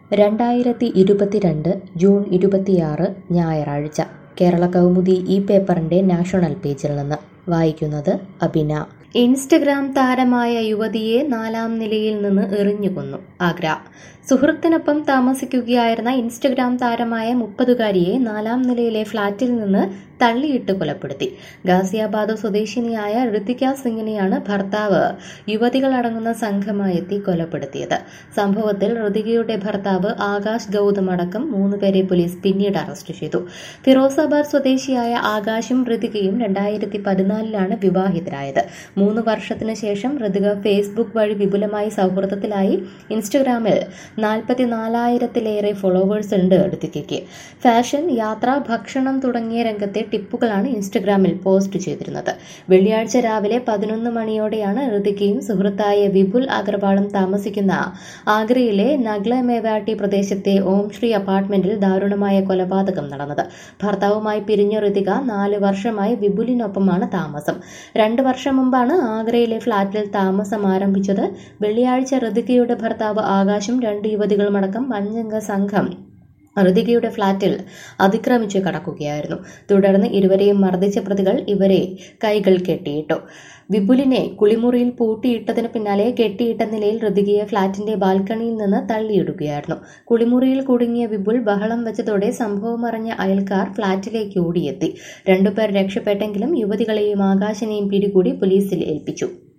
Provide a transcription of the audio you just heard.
രണ്ടായിരത്തി ഇരുപത്തിരണ്ട് ജൂൺ ഇരുപത്തിയാറ് ഞായറാഴ്ച കേരള കൗമുദി ഈ പേപ്പറിൻ്റെ നാഷണൽ പേജിൽ നിന്ന് വായിക്കുന്നത് അബിന ഇൻസ്റ്റഗ്രാം താരമായ യുവതിയെ നാലാം നിലയിൽ നിന്ന് എറിഞ്ഞുകൊന്നു ആഗ്ര സുഹൃത്തിനൊപ്പം താമസിക്കുകയായിരുന്ന ഇൻസ്റ്റഗ്രാം താരമായ മുപ്പതുകാരിയെ നാലാം നിലയിലെ ഫ്ളാറ്റിൽ നിന്ന് തള്ളിയിട്ട് കൊലപ്പെടുത്തി ഗാസിയാബാദ് സ്വദേശിനിയായ ഋതിക സിംഗിനെയാണ് ഭർത്താവ് യുവതികളടങ്ങുന്ന സംഘമായെത്തി കൊലപ്പെടുത്തിയത് സംഭവത്തിൽ ഋതികയുടെ ഭർത്താവ് ആകാശ് ഗൗതം അടക്കം മൂന്നുപേരെ പോലീസ് പിന്നീട് അറസ്റ്റ് ചെയ്തു ഫിറോസാബാദ് സ്വദേശിയായ ആകാശും ഋതികയും രണ്ടായിരത്തി പതിനാലിലാണ് വിവാഹിതരായത് മൂന്ന് വർഷത്തിനു ശേഷം ഋതിക ഫേസ്ബുക്ക് വഴി വിപുലമായി സൗഹൃദത്തിലായി ഇൻസ്റ്റഗ്രാമിൽ നാൽപ്പത്തിനാലായിരത്തിലേറെ ഫോളോവേഴ്സ് ഉണ്ട് ഋതികയ്ക്ക് ഫാഷൻ യാത്ര ഭക്ഷണം തുടങ്ങിയ രംഗത്തെ ടിപ്പുകളാണ് ഇൻസ്റ്റഗ്രാമിൽ പോസ്റ്റ് ചെയ്തിരുന്നത് വെള്ളിയാഴ്ച രാവിലെ പതിനൊന്ന് മണിയോടെയാണ് ഋതികയും സുഹൃത്തായ വിപുൽ അഗർവാളും താമസിക്കുന്ന ആഗ്രയിലെ നഗ്ല മേവാട്ടി പ്രദേശത്തെ ഓം ശ്രീ അപ്പാർട്ട്മെന്റിൽ ദാരുണമായ കൊലപാതകം നടന്നത് ഭർത്താവുമായി പിരിഞ്ഞ ഋതിക നാല് വർഷമായി വിപുലിനൊപ്പമാണ് താമസം രണ്ട് വർഷം മുമ്പാണ് ആഗ്രയിലെ ഫ്ളാറ്റിൽ താമസം ആരംഭിച്ചത് വെള്ളിയാഴ്ച ഋതികയുടെ ഭർത്താവ് ആകാശും രണ്ട് യുവതികളുമടക്കം അഞ്ചംഗ സംഘം ഋതികയുടെ ഫ്ളാറ്റിൽ അതിക്രമിച്ച് കടക്കുകയായിരുന്നു തുടർന്ന് ഇരുവരെയും മർദ്ദിച്ച പ്രതികൾ ഇവരെ കൈകൾ കെട്ടിയിട്ടു വിപുലിനെ കുളിമുറിയിൽ പൂട്ടിയിട്ടതിന് പിന്നാലെ കെട്ടിയിട്ട നിലയിൽ ഋതികയെ ഫ്ളാറ്റിന്റെ ബാൽക്കണിയിൽ നിന്ന് തള്ളിയിടുകയായിരുന്നു കുളിമുറിയിൽ കുടുങ്ങിയ വിപുൽ ബഹളം വെച്ചതോടെ സംഭവമറിഞ്ഞ അയൽക്കാർ ഫ്ളാറ്റിലേക്ക് ഓടിയെത്തി രണ്ടുപേർ രക്ഷപ്പെട്ടെങ്കിലും യുവതികളെയും ആകാശിനെയും പിടികൂടി പോലീസിൽ ഏൽപ്പിച്ചു